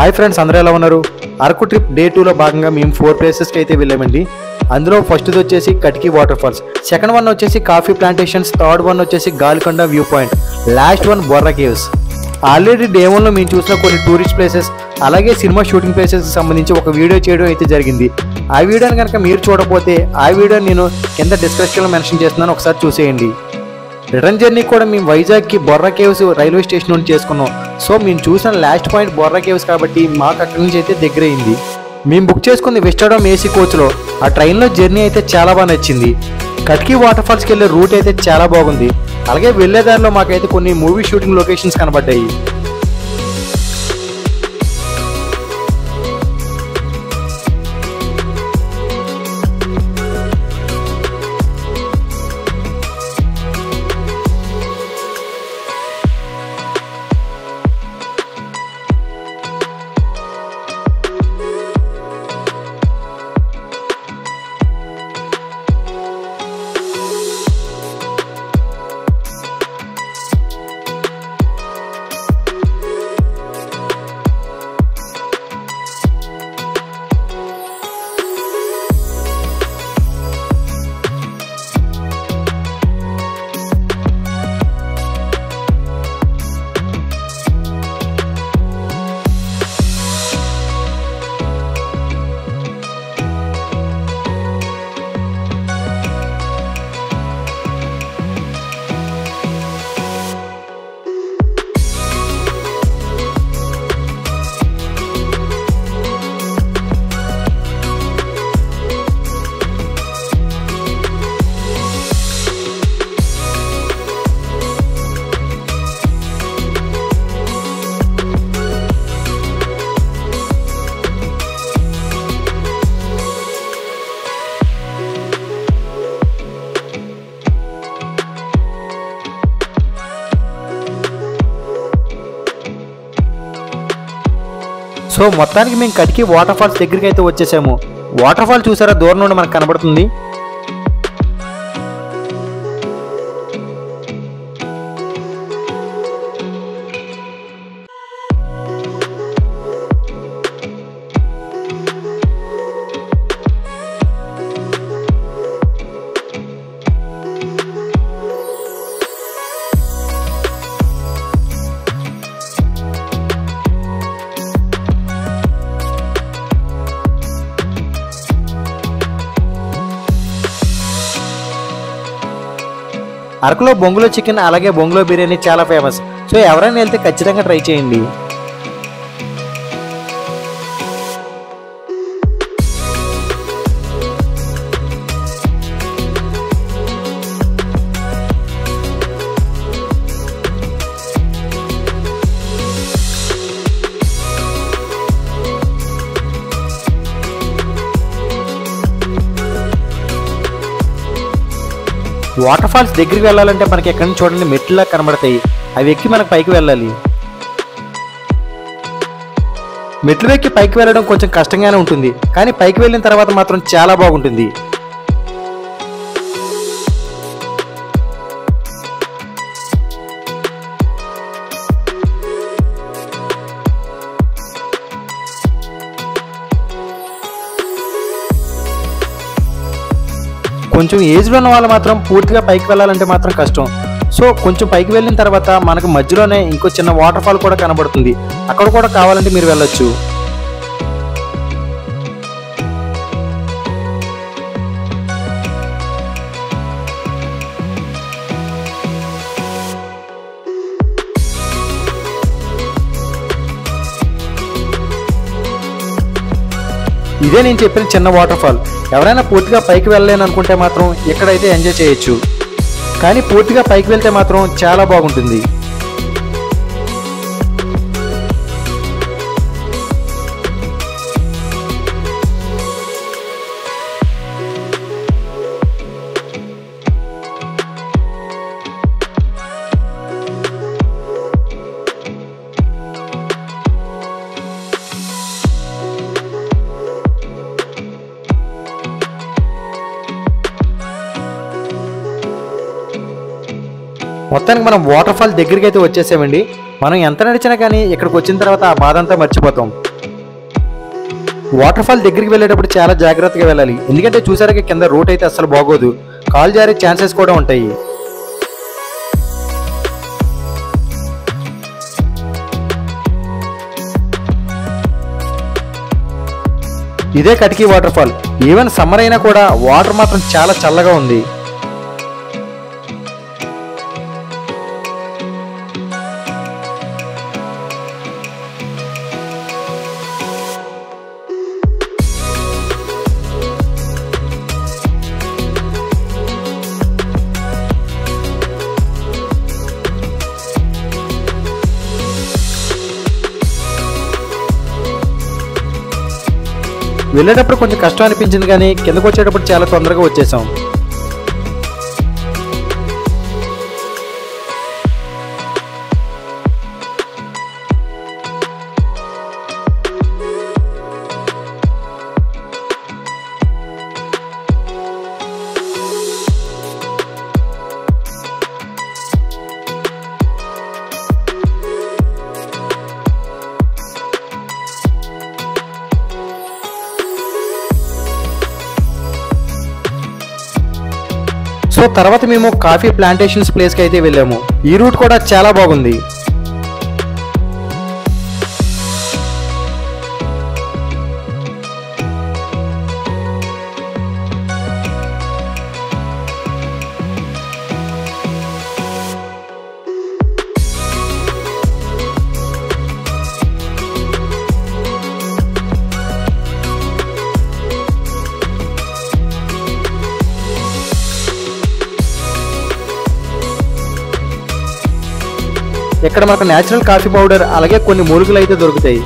hi friends అందరూ ఎలా ఉన్నారు అరకు ట్రిప్ డే టూలో భాగంగా మేము ఫోర్ ప్లేసెస్కి అయితే వెళ్ళామండి అందులో ఫస్ట్ది వచ్చేసి Katiki water falls second one వచ్చేసి కాఫీ ప్లాంటేషన్స్ థర్డ్ వన్ వచ్చేసి Galikonda view point last one Borra caves already day వన్లో మేము చూసిన కొన్ని టూరిస్ట్ ప్లేసెస్ అలాగే సినిమా షూటింగ్ ప్లేసెస్కి సంబంధించి ఒక వీడియో చేయడం అయితే జరిగింది ఆ వీడియోని కనుక మీరు చూడకపోతే ఆ వీడియో నేను కింద డిస్క్రిప్షన్లో మెన్షన్ చేస్తున్నాను ఒకసారి చూసేయండి రిటర్న్ జర్నీ కూడా మేము వైజాగ్కి బొర్రా కేవ్స్ రైల్వే స్టేషన్ నుండి చేసుకున్నాం సో మేము చూసిన లాస్ట్ పాయింట్ బొర్రా కేవ్స్ కాబట్టి మాకు అక్కడి నుంచి అయితే దగ్గర అయింది మేము బుక్ చేసుకుంది విస్టాడోమ్ ఏసీ కోచ్లో ఆ ట్రైన్లో జర్నీ అయితే చాలా బాగా నచ్చింది కట్కి వాటర్ ఫాల్స్కి వెళ్ళే రూట్ అయితే చాలా బాగుంది అలాగే వెళ్ళే దారిలో మాకైతే కొన్ని మూవీ షూటింగ్ లొకేషన్స్ కనబడ్డాయి సో మొత్తానికి మేము కటికి వాటర్ ఫాల్స్ దగ్గరికి అయితే వచ్చేసాము వాటర్ ఫాల్ చూసారా దూరం నుండి మనకు కనబడుతుంది అరకులో బొంగులో చికెన్ అలాగే బొంగులో బిర్యానీ చాలా ఫేమస్ సో ఎవరైనా వెళ్తే ఖచ్చితంగా ట్రై చేయండి వాటర్ ఫాల్స్ దగ్గరికి వెళ్ళాలంటే మనకి ఎక్కడి నుంచి చూడండి మెట్లులా కనబడతాయి అవి ఎక్కి మనకు పైకి వెళ్ళాలి మెట్లు ఎక్కి పైకి వెళ్ళడం కొంచెం కష్టంగానే ఉంటుంది కానీ పైకి వెళ్ళిన తర్వాత మాత్రం చాలా బాగుంటుంది కొంచెం ఏజ్లో ఉన్న వాళ్ళు మాత్రం పూర్తిగా పైకి వెళ్ళాలంటే మాత్రం కష్టం సో కొంచెం పైకి వెళ్ళిన తర్వాత మనకు మధ్యలోనే ఇంకో చిన్న వాటర్ ఫాల్ కూడా కనబడుతుంది అక్కడ కూడా కావాలంటే మీరు వెళ్ళొచ్చు ఇదే నేను చెప్పిన చిన్న వాటర్ ఫాల్ ఎవరైనా పూర్తిగా పైకి వెళ్ళలేను అనుకుంటే మాత్రం ఇక్కడైతే ఎంజాయ్ చేయొచ్చు కానీ పూర్తిగా పైకి వెళ్తే మాత్రం చాలా బాగుంటుంది మొత్తానికి మనం వాటర్ ఫాల్ దగ్గరికి అయితే వచ్చేసామండి మనం ఎంత నడిచినా కానీ ఇక్కడికి వచ్చిన తర్వాత ఆ బాధ అంతా మర్చిపోతాం వాటర్ ఫాల్ దగ్గరికి వెళ్ళేటప్పుడు చాలా జాగ్రత్తగా వెళ్ళాలి ఎందుకంటే చూసారా కింద రూట్ అయితే అసలు బాగోదు కాల్ జారే ఛాన్సెస్ కూడా ఉంటాయి ఇదే Katiki water fall even summer అయినా కూడా వాటర్ మాత్రం చాలా చల్లగా ఉంది వెళ్ళేటప్పుడు కొంచెం కష్టం అనిపించింది కానీ కిందకు వచ్చేటప్పుడు చాలా తొందరగా వచ్చేసాం సో తర్వాత మేము కాఫీ ప్లాంటేషన్స్ ప్లేస్కి అయితే వెళ్ళాము ఈ రూట్ కూడా చాలా బాగుంది ఇక్కడ మనకు నేచురల్ కాఫీ పౌడర్ అలాగే కొన్ని మూలికలు అయితే దొరుకుతాయి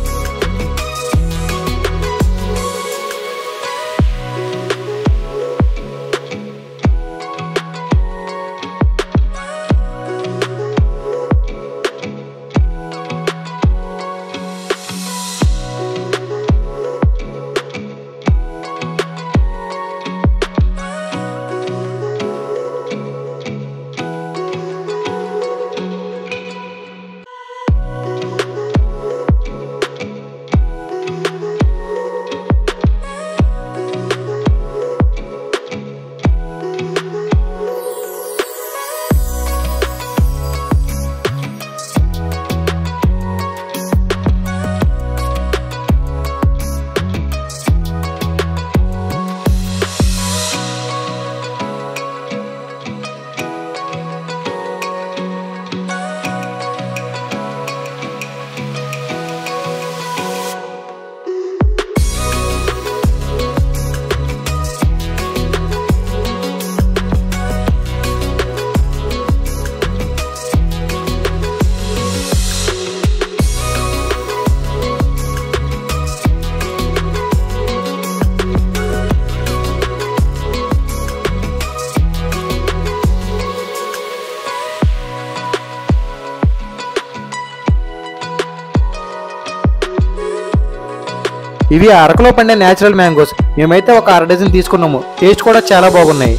ఇవి అరకులో పండే నేచురల్ మ్యాంగోస్ మేమైతే ఒక అర డజన్ తీసుకున్నాము టేస్ట్ కూడా చాలా బాగున్నాయి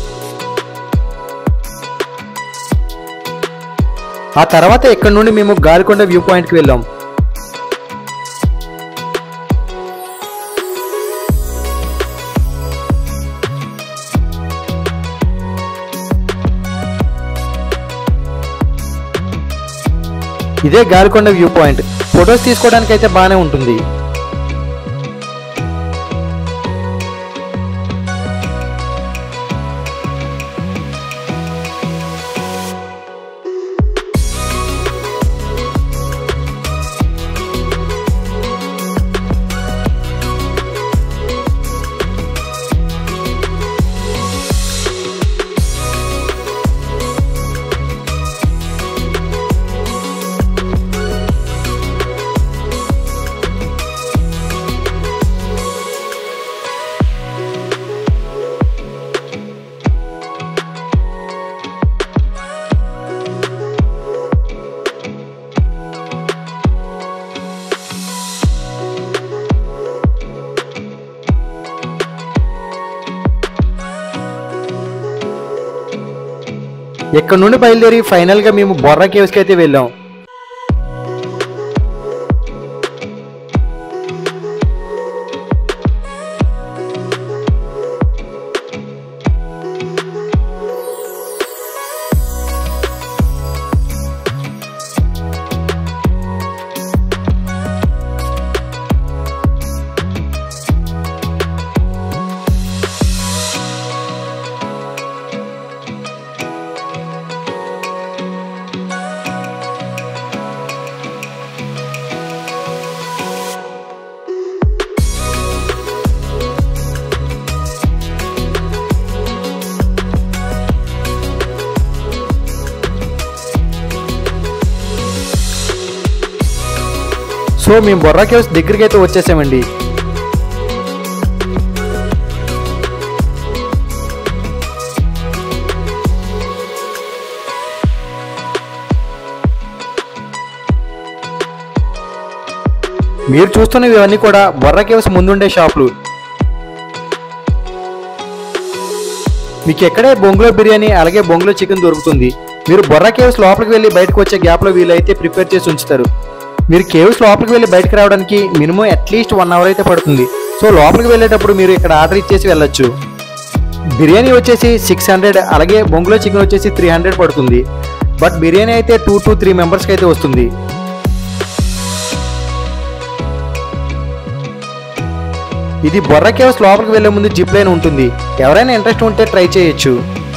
ఆ తర్వాత ఇక్కడ నుండి మేము గాలికొండ వ్యూ పాయింట్కి వెళ్ళాం ఇదే గాలికొండ వ్యూ పాయింట్ ఫొటోస్ తీసుకోవడానికి అయితే బాగానే ఉంటుంది ఇక్కడ నుండి బయలుదేరి ఫైనల్ గా మేము బొర్రా కేవ్స్ కి అయితే వెళ్ళాం సో మేము బొర్రా కేవ్స్ దగ్గరికి అయితే వచ్చేసామండి మీరు చూస్తున్నవి ఇవన్నీ కూడా బొర్రా కేవ్స్ ముందుండే షాపులు మీకు ఎక్కడే బొంగులో బిర్యానీ అలాగే బొంగులో చికెన్ దొరుకుతుంది మీరు బొర్రా కేవ్స్ లోపలికి వెళ్ళి బయటకు వచ్చే గ్యాప్లో వీలైతే ప్రిపేర్ చేసి ఉంచుతారు మీరు కేవ్స్ లోపలికి వెళ్ళి బయటకు రావడానికి మినిమం అట్లీస్ట్ వన్ అవర్ అయితే పడుతుంది సో లోపలికి వెళ్ళేటప్పుడు మీరు ఇక్కడ ఆర్డర్ ఇచ్చేసి వెళ్ళొచ్చు బిర్యానీ వచ్చేసి సిక్స్ హండ్రెడ్ అలాగే బొంగులో చికెన్ వచ్చేసి త్రీ హండ్రెడ్ పడుతుంది బట్ బిర్యానీ అయితే టూ టు త్రీ మెంబర్స్కి అయితే వస్తుంది ఇది బొర్ర కేవ్స్ లోపలికి వెళ్లే ముందు జిప్ లైన్ ఉంటుంది ఎవరైనా ఇంట్రెస్ట్ ఉంటే ట్రై చేయొచ్చు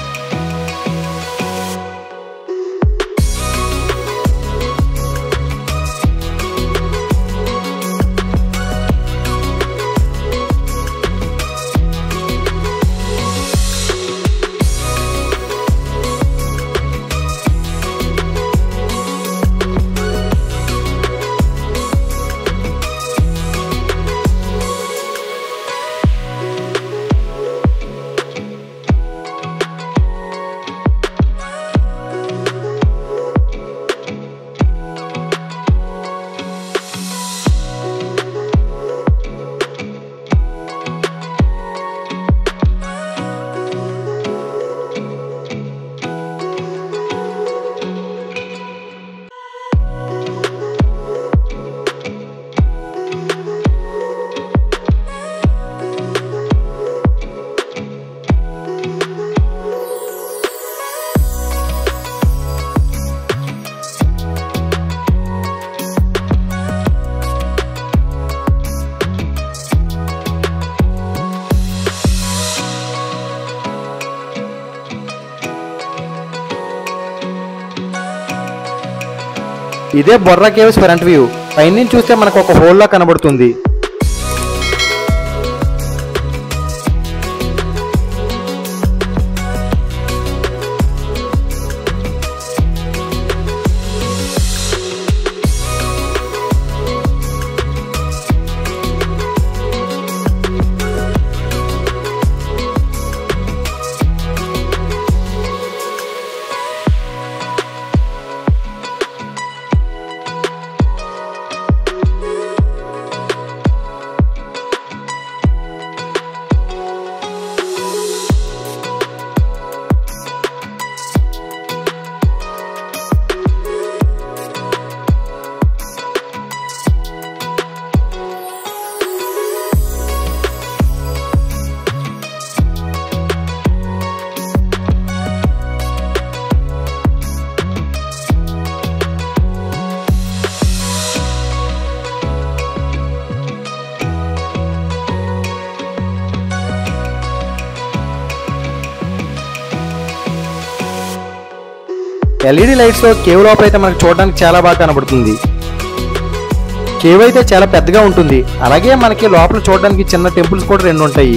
ఇదే బొర్రా కేవ్స్ ఫ్రంట్ వ్యూ పైనుంచి చూస్తే మనకు ఒక హోల్లా కనబడుతుంది ఎల్ఈడి లైట్స్ లో కేవ్ లోపల అయితే మనకు చూడడానికి చాలా బాగా కనబడుతుంది కేవ్ అయితే చాలా పెద్దగా ఉంటుంది అలాగే మనకి లోపల చూడడానికి చిన్న టెంపుల్స్ కూడా రెండు ఉంటాయి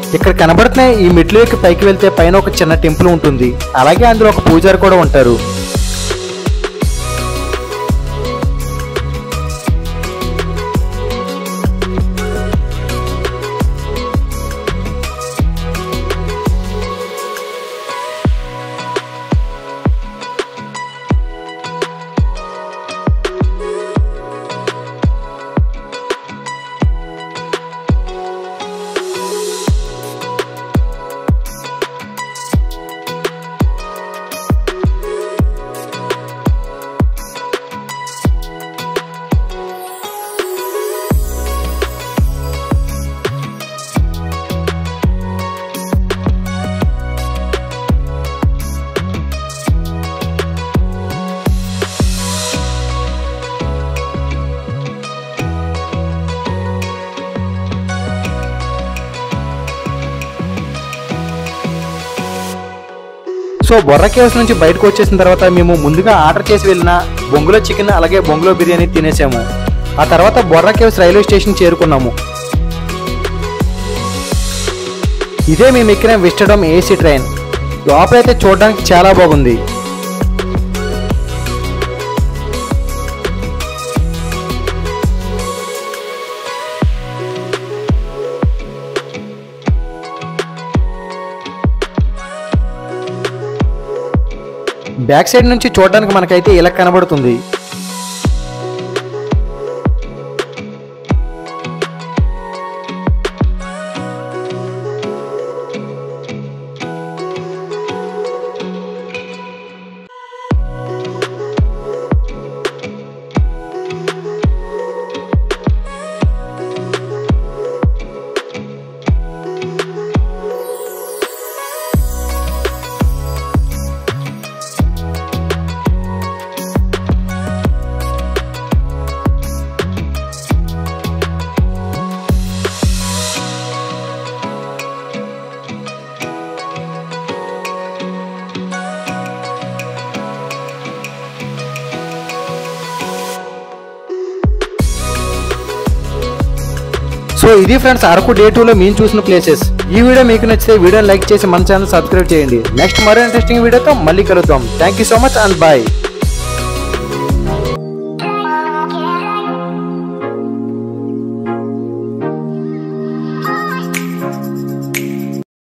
ఇక్కడ కనబడుతున్న ఈ మెట్లు ఎక్కి పైకి వెళ్తే పైన ఒక చిన్న టెంపుల్ ఉంటుంది అలాగే అందులో ఒక పూజారి కూడా ఉంటారు సో బొర్ర కేవ్స్ నుంచి బయటకు వచ్చేసిన తర్వాత మేము ముందుగా ఆర్డర్ చేసి వెళ్ళిన బొంగులో చికెన్ అలాగే బొంగులో బిర్యానీ తినేసాము ఆ తర్వాత బొర్ర కేవ్స్ రైల్వే స్టేషన్ చేరుకున్నాము ఇదే మేము ఎక్కిన విస్టడమ్ ఏసీ ట్రైన్ లోపలైతే చూడడానికి చాలా బాగుంది బ్యాక్ సైడ్ నుంచి చూడడానికి మనకైతే ఇలా కనబడుతుంది సో ఇది ఫ్రెండ్స్ అరకు డే టూలో మేము చూసిన ప్లేసెస్ ఈ వీడియో మీకు నచ్చితే వీడియోని లైక్ చేసి మన ఛానల్ సబ్స్క్రైబ్ చేయండి నెక్స్ట్ మరో ఇంట్రెస్టింగ్ వీడియోతో మళ్ళీ కలుద్దాం thank you so much and bye